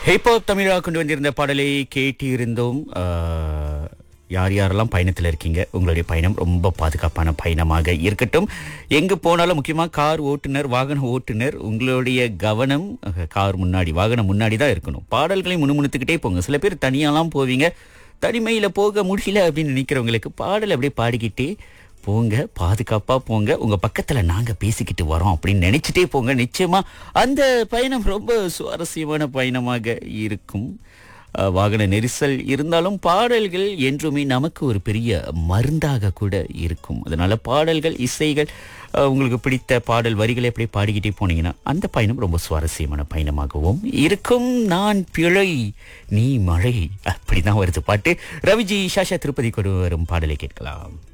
hip hop தமிழா கொண்டு வந்திருந்த பாடலை கேட்டிருந்தோம் ஆஹ், யார் யாரெல்லாம் பயணத்தில் இருக்கீங்க உங்களுடைய பயணம் ரொம்ப பாதுகாப்பான பயணமாக இருக்கட்டும் எங்கே போனாலும் முக்கியமாக கார் ஓட்டுநர் வாகன ஓட்டுநர் உங்களுடைய கவனம் அஹ், கார் முன்னாடி வாகனம் முன்னாடி தான் இருக்கணும் பாடல்களை முணுமுணுத்துக்கிட்டே போங்க சில பேர் தனியாலாம் போவீங்க தனிமையில் போக முடியல அப்படின்னு நினைக்கிறவங்களுக்கு பாடல் அப்படியே பாடிக்கிட்டே போங்க பாதுகாப்பா போங்க உங்க பக்கத்துல நாங்க பேசிக்கிட்டு வரோம் அப்படின்னு நினைச்சிட்டே போங்க நிச்சயமா அந்த பயணம் ரொம்ப சுவாரஸ்யமான பயணமாக இருக்கும் அஹ், வாகன நெரிசல் இருந்தாலும் பாடல்கள் என்றுமே நமக்கு ஒரு பெரிய மருந்தாக கூட இருக்கும் அதனால பாடல்கள் இசைகள் அஹ், உங்களுக்கு பிடித்த பாடல் வரிகளை அப்படியே பாடிக்கிட்டே போனீங்கன்னா அந்த பயணம் ரொம்ப சுவாரஸ்யமான பயணமாகவும் இருக்கும் நான் பிழை நீ மழை அப்படிதான் வருது பாட்டு ரவிஜி ஷாஷா திருப்பதி கொண்டு வரும் பாடலை கேட்கலாம்